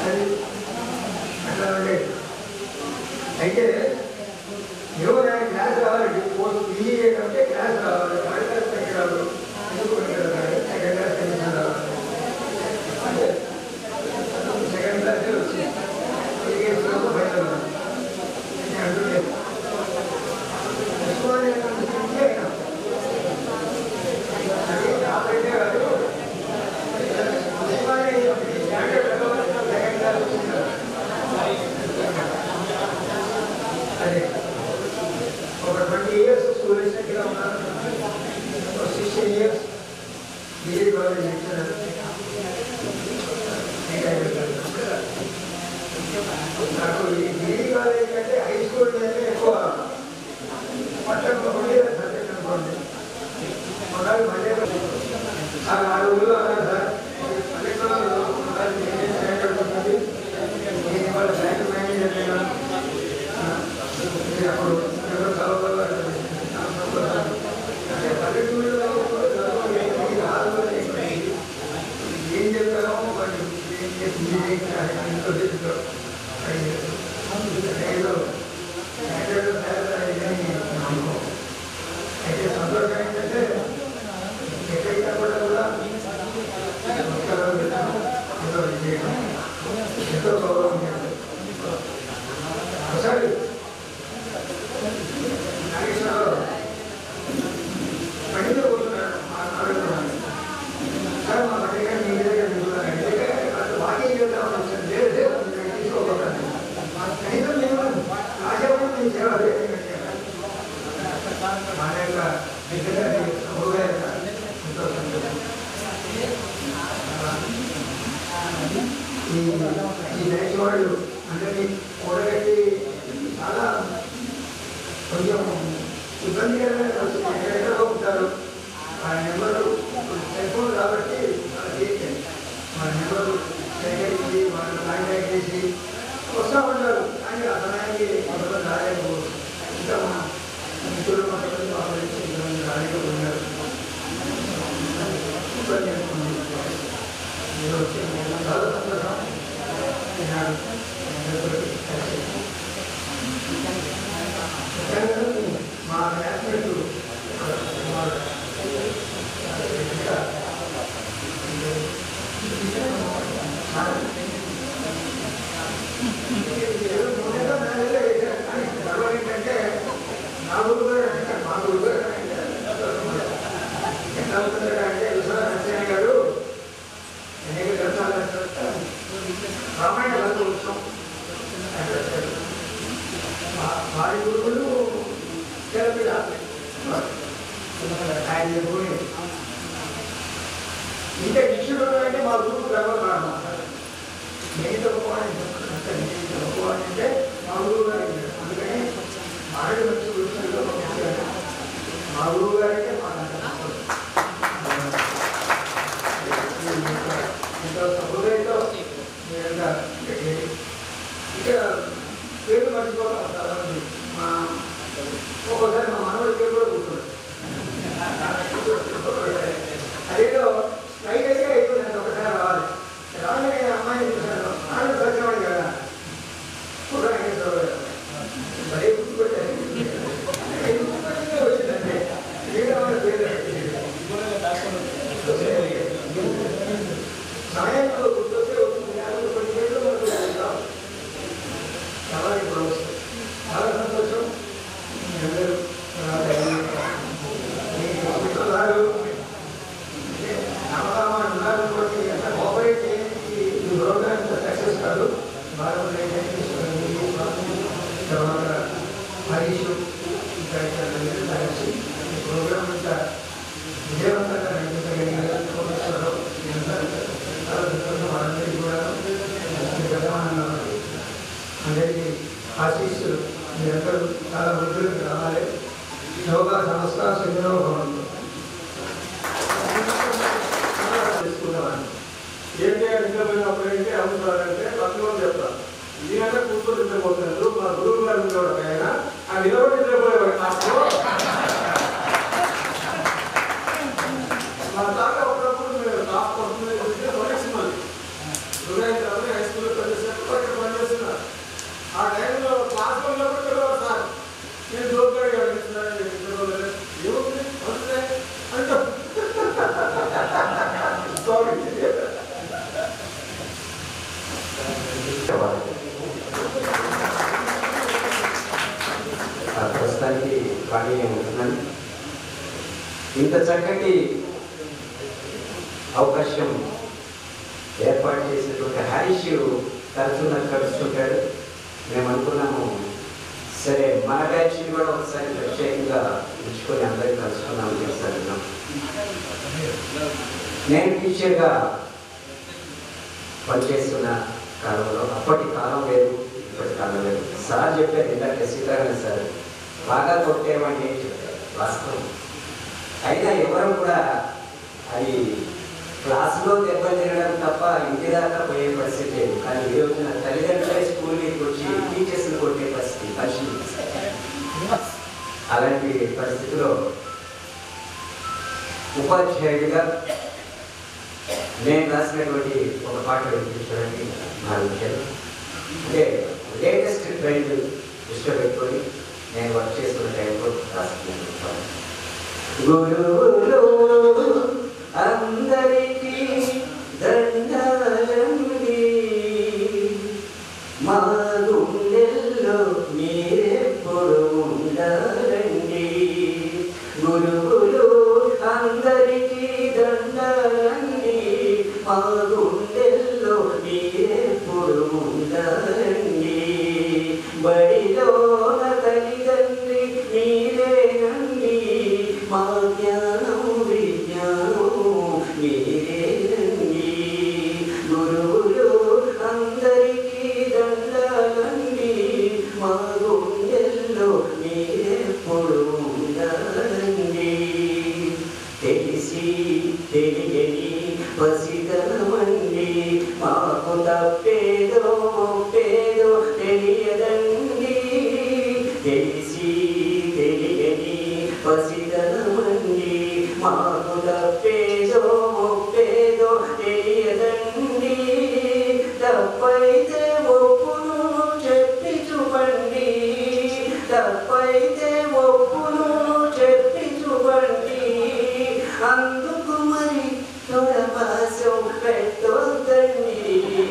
అది అట్లా ఉండేది అయితే ఎవరైనా క్లాస్ రావాలంటే పోస్ట్ పీజీ అంటే క్లాస్ రావాలి థర్డ్ క్లాస్ పెట్టారు ఎందుకు పెట్టారు సెకండ్ క్లాస్ కనీసం రావాలి అంటే సెకండ్ క్లాసే వచ్చింది ఎడ్యుకేషన్లో బయట ఉన్నాను. నేను అంటున్నాను ఉస్మానియా యూనివర్సిటీ అయినా అది ఆపరేటే కాదు ఉస్మానియా యూనివర్సిటీ స్టాండర్డ్ ప్రకారం సెకండ్ క్లాస్ వచ్చింది అదే ఒక ట్వంటీ ఇయర్స్ స్కూల్ ఇచ్చినట్టుగా ఉన్నాను ఒక sixteen years degree college lecturer నాకు ఈ డిగ్రీ కాలేజ్ కంటే హై స్కూల్ కంటే ఎక్కువ పట్టం ఉండే సబ్జెక్ట్ అనుకోండి ఒకసారి మళ్ళీ ఆ ఆ రోజుల్లో అన్నారు సార్ పల్లెటూరులో ఒకసారి నేనే స్టాండర్డ్ ఉంటుంది నేను ఇవాళ బ్యాంక్ మేనేజర్ నేను అప్పుడు ఎవరో చదవగలరు అంటే పల్లెటూరులో ఏం చెప్తారో వాళ్ళు ఏం చేసింది ఇంట్లో చెప్తారు ఏదో ఎక్కడో నమ్మకం అయితే సంతోషం ఏంటంటే ఎక్కడికి కూడా కూడా నమస్కారాలు పెట్టడం ఏదో ఇది చేయడం ఎంతో గౌరవం చేయడం ఒకసారి నాగేశ్వరరావు పండితులు కూర్చున్నాడు మాట్లాడుతున్నాను సార్ మా దగ్గర మీ దగ్గర దిగుతున్నానంటే అసలు వాకింగ్ చేద్దామని వచ్చాను లేదు లేదు నేను తీసుకోకూడదు కనీసం మేము ఆశపడి మేము సేవ చేయాలి మన యొక్క దగ్గర సముగా ఎంతో సంతోషం ఈ ఈ దేశ వాళ్ళు అందరినీ కూడగట్టి చాలా కొంచెం ఇబ్బందికరమైన పరిస్థితి ఎక్కడెక్కడో ఉంటారు వాళ్ళ నెంబరు సెల్ ఫోన్ కాబట్టి వాళ్ళకి ఏంటంటే వాళ్ళ నెంబరు సేకరించి వాళ్ళు కాంటాక్ట్ చేసి వస్తూ ఉంటారు కానీ ఆ సమయానికి కొంతమంది రాలేకపోవచ్చు ఇంకా మా మిత్రులు కొంతమంది ఆపరేషన్ కొంతమంది రాలేకపోయినారు ఇబ్బంది అనుకుంది మీరు వచ్చి చాలా సంతోషం ఈనాడు అందరితోటి కలిసి మా క్లాస్మేట్ ఏంటంటే నా గురు మా గురు ఎంత అవుతుందంటే అంటే విశ్వనాథ గారు అనేక గ్రంథాలు రామాయణ గ్రంథ ఉత్సవం వారి గురువులు తెలపిడ ఆయన గురువు ఇంకా శిష్యుడు అంటే మా గురువు గర్వకారణం నేను తప్పుకోవాలి తప్పుకోవాలి అంటే మా గురువు గారు అందుకని మారడు మంచి గురువులో మా గురువు గారంటే మా ఎంతో సభ్యులైతో మీరంతా ఇక పేరు మర్చిపోతాం చాలా మంది మా ఒక్కోసారి మా మనవడి పేరు కూడా కూర్చోడు అదేదో స్ట్రైట్గా అయిపోయింది ఒకసారి రావాలి రాగానే అమ్మాయిని చూశాను ఆనంద వచ్చినవాడు కదా కూడా వెంకటేశ్వరరావు గారు మరీ గుర్తుపెట్టారు వచ్చిందంటే శ్రీరాముడి పేరు సమయంలో గుర్తొస్తే వస్తుంది యాభై కొన్ని పేర్లు మనకు వెళ్తాం చాలా ఇప్పుడు వస్తుంది చాలా సంతోషం మీ అందరూ మీ మిత్రులారు నమ్మకమా ఉన్నారు కాబట్టి ఎంత కోఆపరేట్ చేయండి ఈ ప్రోగ్రామ్ సక్సెస్ కాదు భారతదేశానికి తర్వాత హరీష్ ఇంకా ఇక్కడ కలిసి ఈ ప్రోగ్రామ్ అంతా విజయవంతంగా నడిపించగలిగారు కోటేశ్వరరావు చాలా సంతోషం వాళ్ళందరికీ కూడా ప్రధానంగా అందరికీ ఆశీస్సులు మీరందరూ చాలా వృద్ధులకు రావాలి యోగా సంస్థ సుఖినో భవంతు తీసుకునేవాడిని ఏంటి నిద్రపోయినప్పుడు ఏంటి అవసరాలంటే పక్కన చెప్తాను ఈయన కూర్చొని నిద్రపోతున్నారు మా గురువు గారు ఉండేవాడు ఆయన ఆ నిలబడి నిద్రపోయేవాడు నాకు మా తాత ఉన్నప్పుడు మేము టాప్ పడుతుంది హై స్కూల్లో పనిచేసి ఆ, ప్రస్తుతానికి ఖాళీగా ఉంటున్నాను ఇంత చక్కటి అవకాశం ఏర్పాటు చేసినటువంటి హరీష్ తరచూ నాకు కలుస్తుంటాడు మేము అనుకున్నాము సరే మన బ్యాచ్ని కూడా ఒకసారి ప్రత్యేకంగా ఉంచుకొని అందరికీ కలుసుకున్నాం చేస్తాను నేను టీచర్గా పనిచేస్తున్న కాలంలో అప్పటి కాలం లేదు ఇప్పటి కాలం లేదు సార్ చెప్పారు ఇందాక సీతారామ సార్ బాగా కొట్టేవాడిని ఏం చెప్పారు వాస్తవం అయినా ఎవరు కూడా అది క్లాసులో దెబ్బలు తినడం తప్ప ఇంటి దాకా పోయే పరిస్థితి లేదు కానీ ఈ రోజున తల్లిదండ్రులే స్కూల్కి వచ్చి టీచర్స్ని కొట్టే పరిస్థితి పరిస్థితి అలాంటి పరిస్థితిలో ఉపాధ్యాయుడిగా నేను రాసినటువంటి ఒక పాట వినిపించడానికి భావించాను అంటే లేటెస్ట్ ట్రెండ్ దృష్టిలో పెట్టుకొని నేను వర్క్ చేసుకున్న టైంలో రాసుకున్నాను పాట. గురువులు అందరికీ దండాలండి మా గుండెల్లో మీరెప్పుడు ఉండాలండి గురువులు అందరికీ దండాలండి మా గుండెల్లో మీరెప్పుడు ఉండాలండి బడిలోన తల్లిదండ్రి మీరేనండి మా జ్ఞానం విజ్ఞానం మీరేనండి గురువులు అందరికీ దండాలండి మా గుండెల్లో మీరెప్పుడు ఉండాలండి తెలిసి తెలియని పసితనమండి మాకు తప్పేదో ఒప్పేదో తెలియదండి తెలిసి తెలియని పసితనమండి మాకు తప్పేదో ఒప్పేదో తెలియదండి తప్పైతే ఒప్పును చెప్పి చూపండి తప్పైతే ఒప్పును చెప్పి చూపండి అందుకు మరి తొడపాసం పెట్టొద్దండి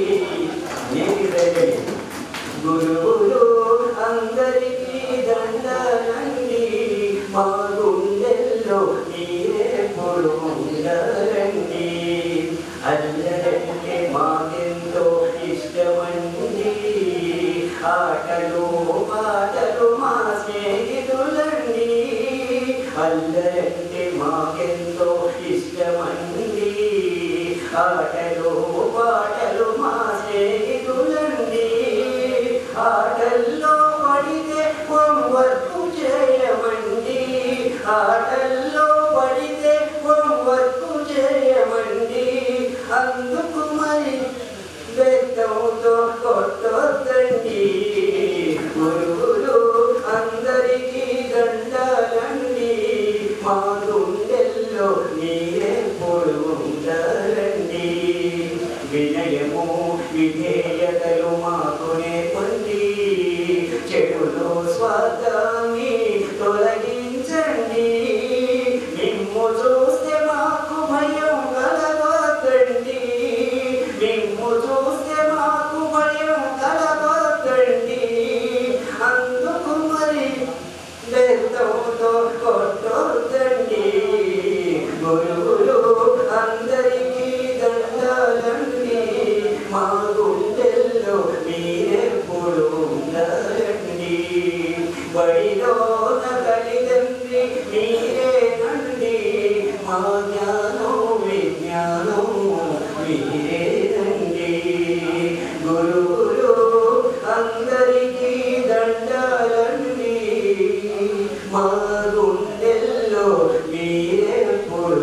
నేను గురువులు అందరికీ దండాలండి మా గుండెల్లో మీరెప్పుడు ఉండాలండి అల్లరంటే మాకెంతో ఇష్టమండి ఆటలు పాటలు మా స్నేహితులండి అల్లరంటే మాకెంతో ఇష్టమండి ఆటలు పాటలు మా స్నేహితులండి ఆటల్లో పడితే హోంవర్క్ చేయమండి ఆటల్లో పడితే హోంవర్క్ చేయమండి అందుకు మరి బెత్తంతో కొట్టొద్దండి గురువులు అందరికీ దండాలండి మా గుండెల్లో మీరెప్పుడు ఉండాలండి వినయము విధేయతలు మాకు నేర్పండి చెడులో స్వార్థాన్ని తొలగించండి మిమ్ము చూస్తే మాకు భయం కలగొద్దండి మిమ్ము చూస్తే మాకు భయం కలగొద్దండి అందుకు మరి బెత్తంతో కొట్టొద్దండి గురువులు అందరికీ దండాలండి మా గుండెల్లో మీరెప్పుడు ఉండాలండి బడిలోన తల్లిదండ్రి మీరేనండి మా జ్ఞానం విజ్ఞానం మీరేనండి గురువులు అందరికీ దండాలండి మా గుండెల్లో మీరెప్పుడు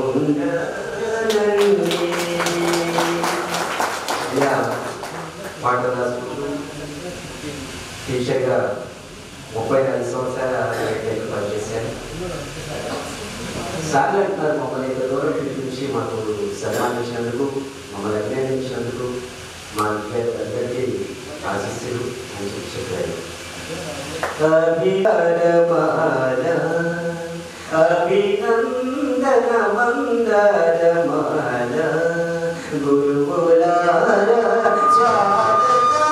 ఉండాలండి ఇలా పాట రాసుకుంటూ టీచర్గా ముప్పై నాలుగు సంవత్సరాల టైంలో పనిచేశాను సార్లు అంటున్నారు మమ్మల్ని ఇంత దూరం పిలిపించి మాకు సన్మానించినందుకు మమ్మల్ని అభినందించినందుకు మా విద్యార్థులందరికీ ఆశిస్తులు అని చెప్పి చెప్పారు అభినరమాల అభినందన మందరమాల గురువులార స్వాగత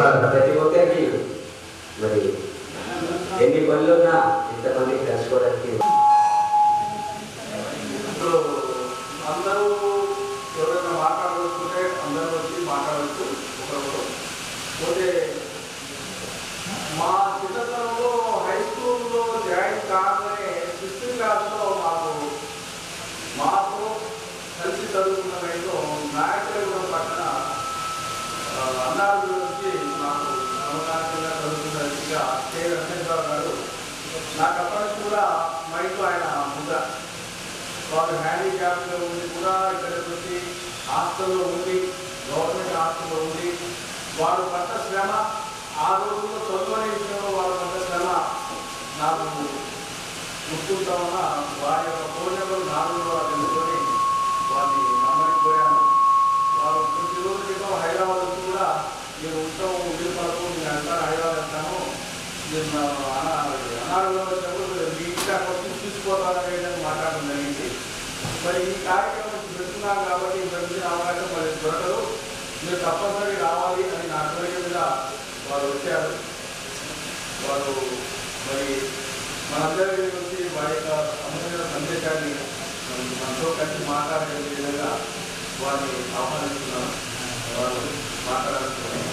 ప్రతి ఒక్కరికి మరి ఎన్ని పనులున్నా ఇంతమంది కలుసుకోవడానికి ఇప్పుడు అందరూ ఎవరైనా మాట్లాడదలుచుకుంటే అందరూ వచ్చి మాట్లాడవచ్చు ఒకరొకరు పోతే మా చిన్నతనంలో హై స్కూల్లో జాయిన్ కాగానే ఫిఫ్త్ క్లాస్లో మాకు మాతో కలిసి చదువుకున్న టైంలో నాయకులు పక్కన ఆ, అన్నాడు గురించి మాకు నమ్మకాంతంగా చదువుకున్న వ్యక్తిగా కె వెంకటేశ్వరరావు గారు నాకు అప్పటి నుంచి కూడా మైండ్లో ఆయన ముద్ర వారు హ్యాండిక్యాప్లో ఉండి కూడా ఇక్కడికి వచ్చి హాస్టల్లో ఉండి గవర్నమెంట్ హాస్టల్లో ఉండి వారు పడ్డ శ్రమ ఆ రోజుల్లో చదువునే విషయంలో వారు పడ్డ శ్రమ నాకు గుర్తుంటా ఉన్న వారి యొక్క ఫోన్ నెంబర్ నాలుగు ద్వారా తెలుసుకొని వారిని నమ్మకపోయాను వారు కొద్ది రోజుల క్రితం హైదరాబాద్ వచ్చి కూడా నేను ఉంటాం వీలు పడకు నేను అంటాను హైదరాబాద్ వెళ్తాను నేను నా అనా అనారోగ్యం వచ్చినప్పుడు మీ ఇంటికి అక్కడ వచ్చి చూసిపోతానని విధంగా మాట్లాడడం జరిగింది మరి ఈ కార్యక్రమం ఇప్పుడు పెడుతున్నాను కాబట్టి ఈ పెడుతున్న అవకాశం మరి దొరకదు మీరు తప్పనిసరి రావాలి అని నా కోరిక మీద వారు వచ్చారు వారు మరి మనందరి దగ్గరికి వచ్చి వారి యొక్క అమూల్యమైన సందేశాన్ని మరి మనతో కలిసి మాట్లాడే విధంగా వారిని ఆహ్వానిస్తున్నాను వారు మాట్లాడాల్సిన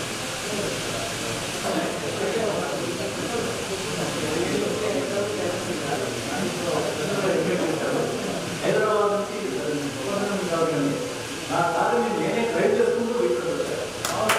హైదరాబాద్ నుంచి ఉపనగరం కాదు కానీ నా కారు నేను నేనే డ్రైవ్ చేసుకుంటూ ఇక్కడ వచ్చాను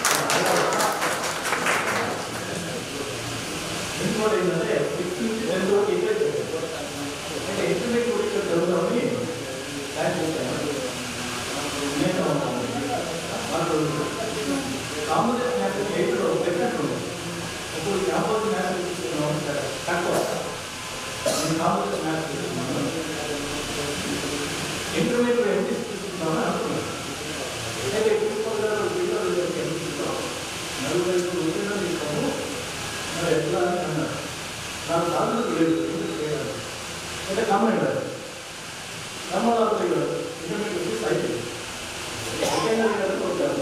ఇంకోటి ఏంటంటే ఫిఫ్టీన్ నేను కూడా ఇంటర్ చేశాను అంటే ఇంటర్మీడియట్ కూడా ఇక్కడ చదువుదామని ప్లాన్ చేశాను నేను మనకు కాంపిటేషన్ మ్యాథ్స్ ఎయిట్లో పెట్టినట్టు ఇప్పుడు క్యాంపస్ మ్యాథ్స్ తీసుకున్నాం తక్కువ నేను కాంపిటేషన్ మ్యాథ్స్ తీసుకున్నాను ఇంటర్మీడియట్ ఎంపీ తీసుకుంటామని అనుకున్నాను అయితే ప్రిన్సిపల్ గారు పిల్లలు ఎంపీ తీసుకున్నాం నలుగురు ఐదు ఉద్యోగం తీసుకోము మరి ఎట్లా అని అన్నారు నాకు సాధనకు లేదు ఎందుకు చేయాలి అంటే కమ్మండి గారు కమ్మలాపతి గారు ఇంటర్మీడియట్ వచ్చి సైకిల్ సెకండరీ గారు కొట్టారు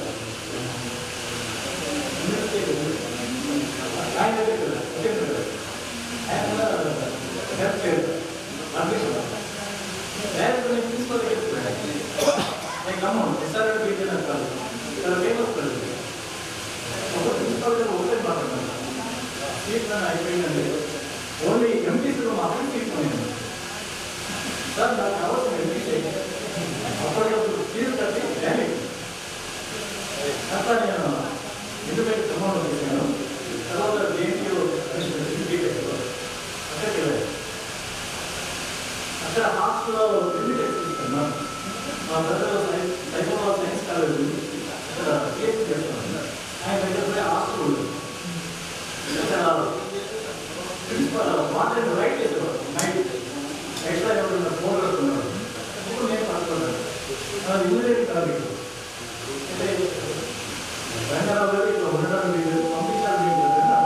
ఆయన దగ్గర కదా, సెకండరీ గారు. ఆయన కూడా హెల్ప్ చేయాలి అధ్యక్షుడు డైరెక్ట్ నేను ప్రిన్సిపల్ దగ్గర నేను గమ్మం ఎస్ఆర్ఎల్ బీటీ నాకు కాదు ఇక్కడ ఫేమస్ ప్రజలు ఒక ప్రిన్సిపల్ గారు ఒకటే మాట్లాడారు సీట్ నన్ను అయిపోయిందండి ఓన్లీ ఎంపీసీలో మాత్రం తీసుకున్నాను సార్ నాకు కావాల్సిన ఎంపీసీ అప్పటికప్పుడు ఫీజు కట్టి ర్యాలీ అట్లా నేను ఇంటిమేట్ ప్రమాణం చేశాను తర్వాత జేఎన్టీయూ అక్కడికి వెళ్ళాను అక్కడ హాస్టల్లో లిమిటెడ్ తీసుకున్నాను మా brother science Saifabad science college ఉంది అక్కడ పిహెచ్డి చేస్తున్నాను ఆయన దగ్గర పోయి హాస్టల్ ఉంది అక్కడ ప్రిన్సిపల్ మాట్లాడి రైట్ చేసేవాడు నైట్ ఎక్స్ట్రా ఎవరైనా ఫోన్ పెడుతున్నాడు ఇప్పుడు నేను పడుతున్నాను అది ఇంజనీరింగ్ కాలేజ్ అంటే వెంకటరావు గారు ఇక్కడ ఉండడం లేదు పంపించాలి లేదు అన్నారు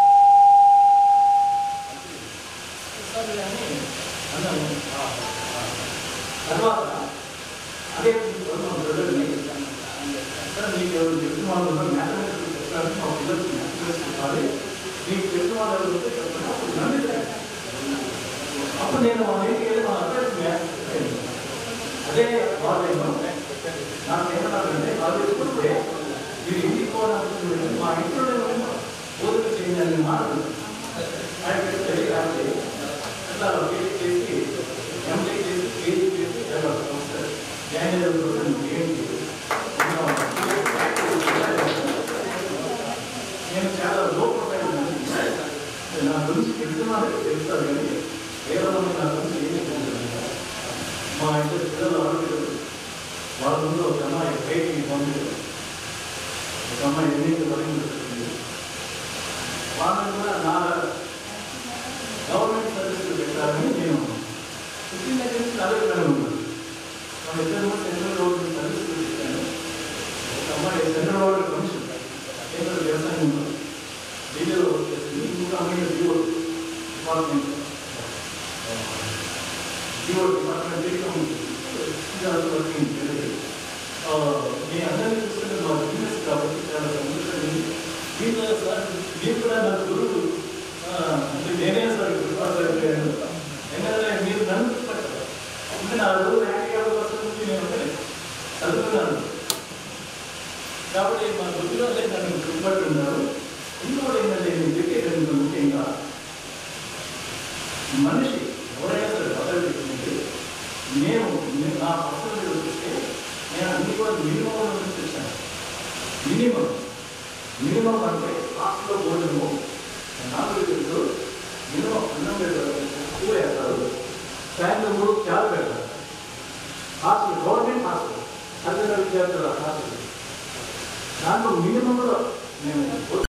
సరే అని అన్నాను ఆ, ఆ. తర్వాత అదే మా బ్రదర్ని సార్ మీకు ఎవరు తెలిసిన వాళ్ళు ఉన్నారు మ్యాథమెటిక్స్ చెప్పడానికి మా పిల్లలకి మ్యాథమెటిక్స్ చెప్పాలి మీకు తెలిసిన వాళ్ళు ఎవరు ఉంటే చెప్పండి అప్పుడు నన్ను చెప్పారు. అప్పుడు నేను మా ఇంటికి వెళ్ళి మా అబ్బాయికి మ్యాథ్స్ చెప్పాను అదే వాళ్ళేమో నాకు ఏమన్నారంటే వాళ్ళు ఎప్పుడుంటే మీరు ఇంటికి పోవడానికి మా ఇంట్లో నేను బోధన చేయాలని మాట్లాడు ఆయన పెట్టి రాసి అట్లా పీజీ చేసి ఎంటెక్ చేసి పీజీ చేసి వెళ్ళాలి జాయిన్ అయ్యారు ఏంటి నేను చాలా లో ప్రొఫైల్ మనిషిని. నా గురించి తెలుసున్నాను తెలుస్తాను కానీ వేరే మంది నా గురించి ఏమీ తెలియదు మా ఇద్దరు పిల్లలు ఆడపిల్లలు వాళ్ళ ముందు ఒక అమ్మాయి బయటికి పంపించారు ఒక అమ్మాయి ఎన్నికలు పడింది వాళ్ళని కూడా నా గవర్నమెంట్ సర్వీసులు పెట్టాలని నేను పుట్టిన దగ్గర నుంచి అదే విధంగా ఉన్నాను మన ఇద్దరు కూడా సెంట్రల్ గవర్నమెంట్ సర్వీసులు పెట్టాను ఒక అమ్మాయి సెంట్రల్ గవర్నమెంట్ కమిషన్ కేంద్ర వ్యవసాయం ఢిల్లీలో చేసింది ఇంకొక అమ్మాయి DO department DO department working మీ అందరినీ చూస్తుంటే మా బిజినెస్ కాబట్టి చాలా సంతోషంగా దీంట్లో సార్ మీరు కూడా నా గురువు ఆ, అంటే నేనే సార్ గురుపాత్రయ్యాను ఎందుకంటే మీరు నన్ను గుర్తుపట్టారు అంటే నా రోజు హ్యాండిక్యాప్ పర్సన్ నుంచి నేను అంటే చదువుకున్నాను కాబట్టి మా గురువులో నన్ను గుర్తుపట్టున్నారు ఇంకోటి ఏంటంటే నేను చెప్పేది ముఖ్యంగా మనిషి ఎవరైనా సరే మొదలు పెట్టింది నేను నేను నా పర్సనల్ చూస్తే నేను అన్ని కూడా మినిమం చూపించాను మినిమం మినిమం అంటే హాస్టల్లో భోజనము నాలుగు తెలుసు మినిమం అన్నం పెడతారు ఎక్కువ వేస్తారు సాయంత్రం మూడు చాలు పెడతారు హాస్టల్ గవర్నమెంట్ హాస్టల్ చదివిన విద్యార్థుల హాస్టల్ దాంట్లో మినిమం కూడా మేము